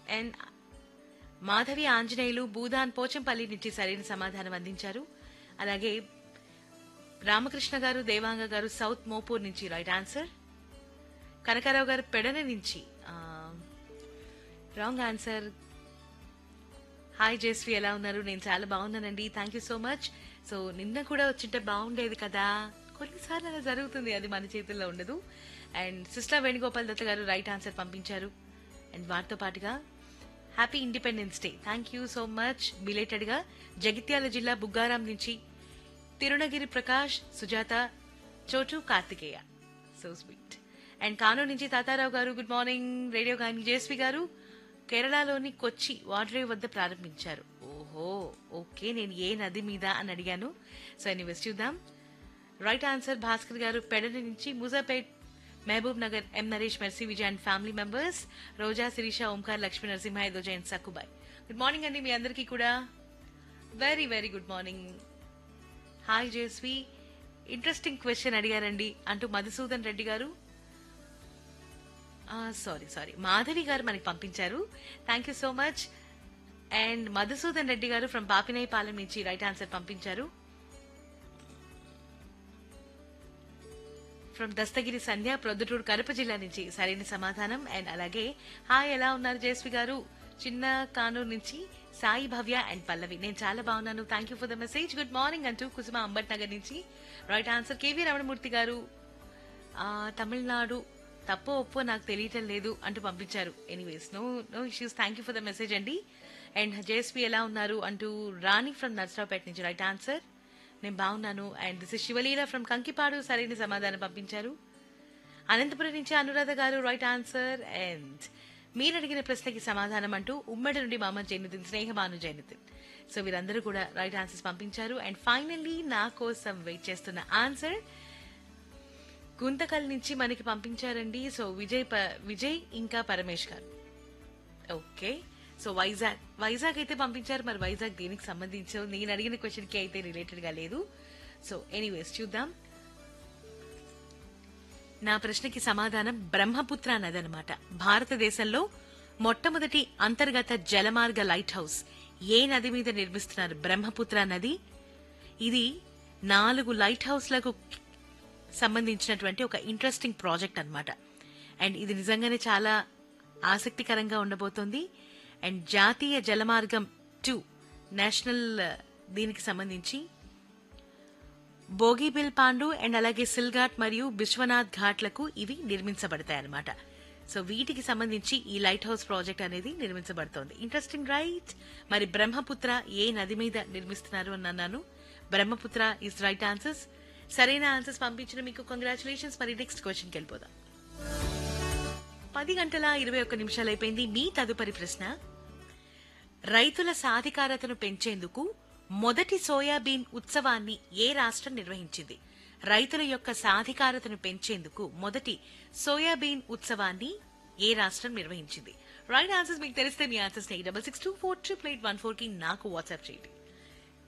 and Madhavi Anjaneyulu Bhoodan Pochampally నుంచి సరైన సమాధానం అందించారు అలాగే రామకృష్ణ గారు దేవాంగ గారు సౌత్ మోపూర్ నుంచి రైట్ ఆన్సర్ కనకారావు గారు పెడన నుంచి రాంగ్ ఆన్సర్ హాయ్ జయశ్రీ ఎలా ఉన్నారు నేను చాలా బాగున్నానండి thank you so much so నిన్న కూడా వచ్చింటే బాగుండేది కదా కొన్నిసార్లు అలా జరుగుతుంది అది మన చేతుల్లో ఉండదు అండ్ సిస్టర్ వేణుగోపాల్ దత్త గారు రైట్ ఆన్సర్ పంపించారు అండ్ వాటితో పాటుగా happy independence day thank you so much belated గా జగిత్యాల జిల్లా బుగ్గారాం నుంచి Tirunagiri Prakash Sujatha Chotu Karthikeya so sweet and Kanuru నుంచి తాతారావు గారు గుడ్ మార్నింగ్ రేడియో గాని జేస్వి గారు కేరళలోని కొచ్చి వాటరే వద్ద ప్రారంభించారు ఓహో ఓకే నేను ఏ నది మీద అని అడిగాను సో ఎనీవేస్ చూద్దాం రైట్ ఆన్సర్ భాస్కర్ గారు పెడలి నుంచి Mujapet Mahbub Nagar M Naresh Mercy Vijay and family members Roja Sirisha Omkar Lakshmi Narasimha దోజ అండ్ సక్కుబాయ్ గుడ్ మార్నింగ్ అండి మీ అందరికీ కూడా very very good morning hi జేస్వి ఇంట్రెస్టింగ్ క్వశ్చన్ అడిగారండి అంటూ మధుసూదన్ రెడ్డి గారు సారీ సారీ మాధవి గారు మనకి పంపించారు thank you so much and Madhusudan Reddy garu from Papineyapalem నుంచి రైట్ ఆన్సర్ పంపించారు ఫ్రమ్ దస్తగిరి సంధ్య ప్రొద్దుటూరు కడప జిల్లా నుంచి సరైన సమాధానం అండ్ అలాగే హాయ్ ఎలా ఉన్నారు జయశ్రీ గారు చిన్న కానూరు నుంచి సాయి భవ్య అండ్ పల్లవి నేను చాలా బాగున్నాను thank you for the message good morning అంటూ కుసుమ అంబట్ నగర్ నుంచి రైట్ ఆన్సర్ కేవీ రమణమూర్తి గారు ఆ, తమిళనాడు తప్పో ఒప్పో నాకు తెలియటం లేదు అంటూ పంపించారు anyways no no issues thank you for the message అండి అండ్ జేఎస్పీ ఎలా ఉన్నారు అంటూ రాణి ఫ్రమ్ నర్సరావుపేట నుంచి రైట్ ఆన్సర్ నేను బాగున్నాను and this is Sivaleela from Kankipadu సరైన సమాధానం పంపించారు అనంతపురం నుంచి అనురాధ గారు రైట్ ఆన్సర్ అండ్ మీరు అడిగిన ప్రశ్నకి సమాధానం అంటూ ఉమ్మడి నుండి మామ జైనుద్దీన్ స్నేహమాను జైనుద్దీన్ సో వీరందరూ కూడా రైట్ ఆన్సర్స్ పంపించారు అండ్ ఫైనల్లీ నా కోసం వెయిట్ చేస్తున్న ఆన్సర్ గుంతకల్ నుంచి మనకి పంపించారండి సో విజయ్ ప- విజయ్ ఇంకా పరమేష్ గారు ఓకే సో వైజాగ్ వైజాగ్ అయితే పంపించారు మరి వైజాగ్ దీనికి సంబంధించి నేను అడిగిన క్వశ్చన్ కి అయితే రిలేటెడ్ గా లేదు సో ఎనీవేస్ చూద్దాం నా ప్రశ్నకి సమాధానం బ్రహ్మపుత్ర నది అనమాట భారతదేశంలో మొట్టమొదటి అంతర్గత జలమార్గ లైట్ హౌస్ ఏ నది మీద నిర్మిస్తున్నారు బ్రహ్మపుత్ర నది ఇది నాలుగు లైట్ హౌస్లకు సంబంధించినటువంటి ఒక ఇంట్రెస్టింగ్ ప్రాజెక్ట్ అన్నమాట అండ్ ఇది నిజంగానే చాలా ఆసక్తికరంగా ఉండబోతోంది అండ్ జాతీయ జలమార్గం టూ నేషనల్ ఆ, దీనికి సంబంధించి బోగిబిల్ పాండు అండ్ అలాగే సిల్ఘాట్ మరియు బిశ్వనాథ్ ఘాట్లకు ఇవి నిర్మించబడతాయి అన్నమాట సో వీటికి సంబంధించి ఈ లైట్ హౌస్ ప్రాజెక్ట్ అనేది నిర్మించబడుతోంది ఇంట్రెస్టింగ్ రైట్ మరి బ్రహ్మపుత్ర ఏ నది మీద నిర్మిస్తున్నారు అని అన్నాను బ్రహ్మపుత్ర ఇస్ రైట్ ఆన్సర్స్ సరైన ఆన్సర్స్ పంపించిన మీకు కంగ్రాచులేషన్స్ మరి నెక్స్ట్ క్వశ్చన్కి వెళ్ళిపోదాం పది గంటల ఇరవై ఒక్క నిమిషాలు అయిపోయింది మీ తదుపరి ప్రశ్న రైతుల సాధికారతను పెంచేందుకు మొదటి సోయాబీన్ ఉత్సవాన్ని ఏ రాష్ట్రం నిర్వహించింది రైతుల యొక్క సాధికారతను పెంచేందుకు మొదటి సోయాబీన్ ఉత్సవాన్ని ఏ రాష్ట్రం నిర్వహించింది రైట్ ఆన్సర్స్ మీకు తెలిస్తే మీ answers eight double six two four triple eight one four కి నాకు వాట్సాప్ చేయండి